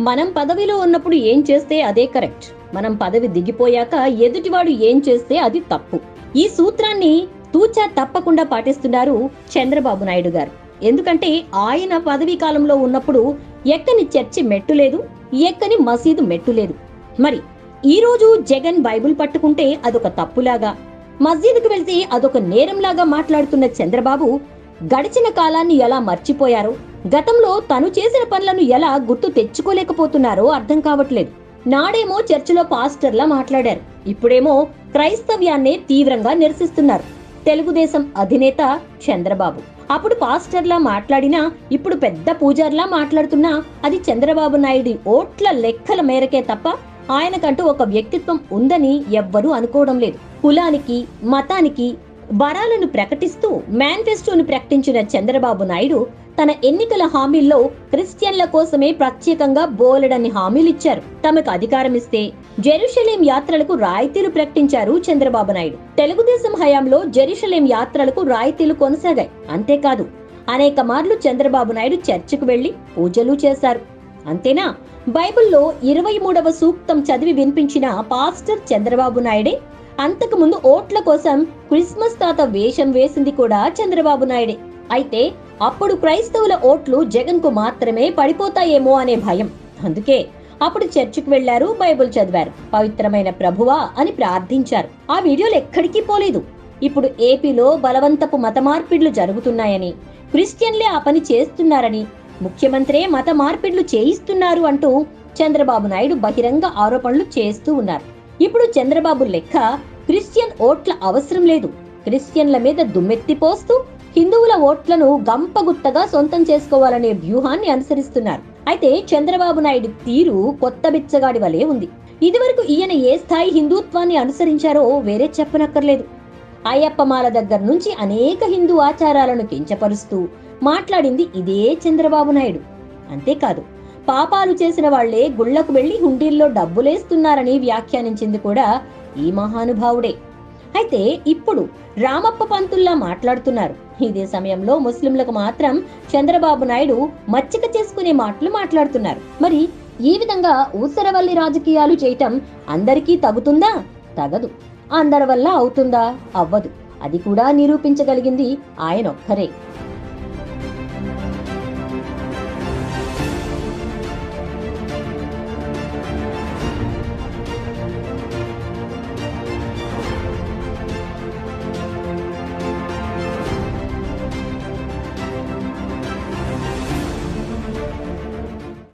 మనం పదవిలో ఉన్నప్పుడు ఏం చేస్తే అదే కరెక్ట్ మనం పదవి దిగిపోయాక ఎదుటివాడు ఏం చేస్తే అది తప్పు ఈ సూత్రాన్ని తూచా తప్పకుండా పాటిస్తున్నారు చంద్రబాబు నాయుడు గారు ఎందుకంటే ఆయన పదవీ కాలంలో ఉన్నప్పుడు ఎక్కని చర్చి మెట్టు లేదు ఎక్కని మసీదు మెట్టు లేదు మరి ఈ రోజు జగన్ బైబిల్ పట్టుకుంటే అదొక తప్పులాగా మస్జిద్కు వెళ్తే అదొక నేరంలాగా మాట్లాడుతున్న చంద్రబాబు గడిచిన కాలాన్ని ఎలా మర్చిపోయారో గతంలో తను చేసిన పనులను ఎలా గుర్తు తెచ్చుకోలేకపోతున్నారో అర్థం కావట్లేదు నాడేమో చర్చిలో పాస్టర్లా మాట్లాడారు ఇప్పుడేమో క్రైస్తవ్యాన్నే తీవ్రంగా నిరసిస్తున్నారు తెలుగుదేశం అధినేత చంద్రబాబు అప్పుడు పాస్టర్లా మాట్లాడినా ఇప్పుడు పెద్ద పూజార్లా మాట్లాడుతున్నా అది చంద్రబాబు నాయుడి ఓట్ల లెక్కల మేరకే తప్ప ఆయనకంటూ ఒక వ్యక్తిత్వం ఉందని ఎవ్వరూ అనుకోవడం లేదు కులానికి మతానికి వరాలను ప్రకటిస్తూ మేనిఫెస్టోను ప్రకటించిన చంద్రబాబు నాయుడు తన ఎన్నికల హామీల్లో క్రిస్టియన్ల కోసమే ప్రత్యేకంగా బోలెడన్ని హామీలిచ్చారు తమకు అధికారం ఇస్తే జెరూషలేం యాత్రలకు రాయితీలు ప్రకటించారు చంద్రబాబు నాయుడు తెలుగుదేశం హయాంలో జెరూషలేం యాత్రలకు రాయితీలు కొనసాగాయి అంతేకాదు అనేక మార్లు చంద్రబాబు నాయుడు చర్చికు వెళ్లి పూజలు చేశారు అంతేనా బైబిల్లో ఇరవై మూడవ సూక్తం చదివి వినిపించిన పాస్టర్ చంద్రబాబు నాయుడే అంతకుముందు ఓట్ల కోసం క్రిస్మస్ తాత వేషం వేసింది కూడా చంద్రబాబు నాయుడే అయితే అప్పుడు క్రైస్తవుల ఓట్లు జగన్ కు మాత్రమే పడిపోతాయేమో అనే భయం అందుకే అప్పుడు చర్చికి వెళ్లారు బైబిల్ చదివారు పవిత్రమైన ప్రభువా అని ప్రార్థించారు ఆ వీడియోలు ఎక్కడికి పోలేదు ఇప్పుడు ఏపీలో బలవంతపు మత మార్పిడ్లు జరుగుతున్నాయని క్రిస్టియన్లే ఆ పని చేస్తున్నారని ముఖ్యమంత్రే మత మార్పిడ్లు చేయిస్తున్నారు అంటూ చంద్రబాబు నాయుడు బహిరంగ ఆరోపణలు చేస్తూ ఉన్నారు ఇప్పుడు చంద్రబాబు లెక్క క్రిస్టియన్ ఓట్ల అవసరం లేదు క్రిస్టియన్ల మీద దుమ్మెత్తిపోస్తూ హిందువుల ఓట్లను గంపగుత్తగా సొంతం చేసుకోవాలనే వ్యూహాన్ని అనుసరిస్తున్నారు అయితే చంద్రబాబు నాయుడు తీరు కొత్త బిచ్చగాడి వలె ఉంది ఇదివరకు ఈయన ఏ స్థాయి హిందుత్వాన్ని అనుసరించారో వేరే చెప్పనక్కర్లేదు అయ్యప్పమాల దగ్గర నుంచి అనేక హిందూ ఆచారాలను కించపరుస్తూ మాట్లాడింది ఇదే చంద్రబాబు నాయుడు అంతేకాదు పాపాలు చేసిన వాళ్లే గుళ్లకు వెళ్లి హుండీల్లో డబ్బులేస్తున్నారని వ్యాఖ్యానించింది కూడా ఈ మహానుభావుడే అయితే ఇప్పుడు రామప్ప పంతుల్లా మాట్లాడుతున్నారు ఇదే సమయంలో ముస్లింలకు మాత్రం చంద్రబాబు నాయుడు మచ్చిక చేసుకునే మాటలు మాట్లాడుతున్నారు మరి ఈ విధంగా ఊసరవల్లి రాజకీయాలు చేయటం అందరికీ తగుతుందా తగదు అందరి వల్ల అవుతుందా అవ్వదు అది కూడా నిరూపించగలిగింది ఆయన ఒక్కరే